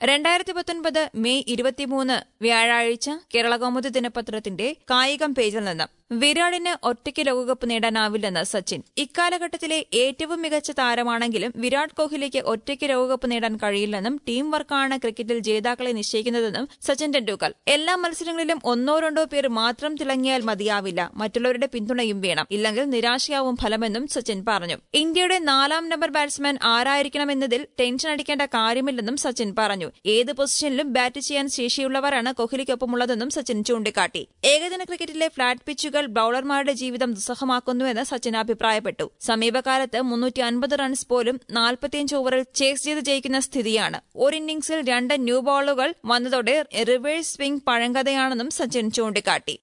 രണ്ടായിരത്തി പത്തൊൻപത് മെയ് ഇരുപത്തിമൂന്ന് വ്യാഴാഴ്ച കേരള കൗമുദി ദിനപത്രത്തിന്റെ കായികം പേജിൽ നിന്ന് വിരാടിന് ഒറ്റയ്ക്ക് ലോകകപ്പ് നേടാനാവില്ലെന്ന് സച്ചിൻ ഇക്കാലഘട്ടത്തിലെ ഏറ്റവും മികച്ച താരമാണെങ്കിലും വിരാട് കോഹ്ലിക്ക് ഒറ്റയ്ക്ക് ലോകകപ്പ് നേടാൻ കഴിയില്ലെന്നും ടീം വർക്കാണ് ക്രിക്കറ്റിൽ ജേതാക്കളെ നിശ്ചയിക്കുന്നതെന്നും സച്ചിൻ ടെണ്ടുൽക്കർ എല്ലാ മത്സരങ്ങളിലും ഒന്നോ രണ്ടോ പേർ മാത്രം തിളങ്ങിയാൽ മതിയാവില്ല മറ്റുള്ളവരുടെ പിന്തുണയും വേണം ഇല്ലെങ്കിൽ നിരാശയാവും ഫലമെന്നും സച്ചിൻ പറഞ്ഞു ഇന്ത്യയുടെ നാലാം നമ്പർ ബാറ്റ്സ്മാൻ ആരായിരിക്കണമെന്നതിൽ ടെൻഷൻ അടിക്കേണ്ട കാര്യമില്ലെന്നും സച്ചിൻ പറഞ്ഞു ഏത് പൊസിഷനിലും ബാറ്റ് ചെയ്യാൻ ശേഷിയുള്ളവരാണ് കോഹ്ലിക്കൊപ്പമുള്ളതെന്നും സച്ചിൻ ചൂണ്ടിക്കാട്ടി ഏകദിന ക്രിക്കറ്റിലെ ഫ്ളാറ്റ് പിച്ചുകൾ ബൌളർമാരുടെ ജീവിതം ദുസ്സഹമാക്കുന്നുവെന്ന് സച്ചിൻ അഭിപ്രായപ്പെട്ടു സമീപകാലത്ത് മുന്നൂറ്റി അൻപത് റൺസ് പോലും നാൽപ്പത്തിയഞ്ച് ഓവറിൽ ചേസ് ചെയ്ത് ജയിക്കുന്ന സ്ഥിതിയാണ് ഒരു ഇന്നിംഗ്സിൽ രണ്ട് ന്യൂ ബോളുകൾ വന്നതോടെ റിവേഴ്സ് സ്വിംഗ് പഴങ്കഥയാണെന്നും സച്ചിൻ ചൂണ്ടിക്കാട്ടി